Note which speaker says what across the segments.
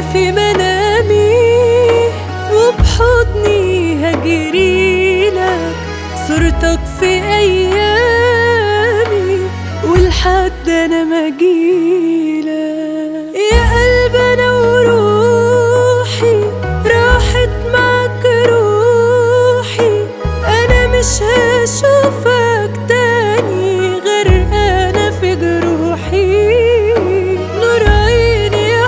Speaker 1: هتجيلي في منامي وبحضني هجريلك صورتك في ايامي ولحد انا ما جيلك يا قلب انا وروحي راحت معك روحي انا مش هشوفك تاني غير انا في جروحي نور عيني يا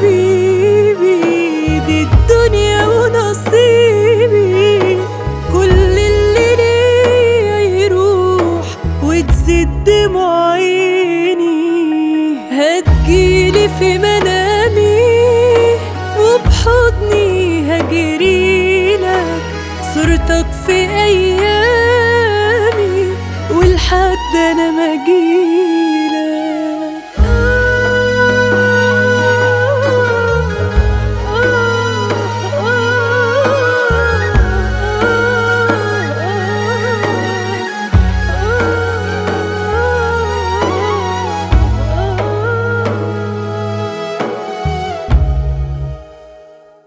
Speaker 1: حبيبي دي الدنيا ونصيبي كل اللي ليا يروح وتزيد دموع عيني هتجيلي في منامي وبحضني هجريلك صورتك في ايامي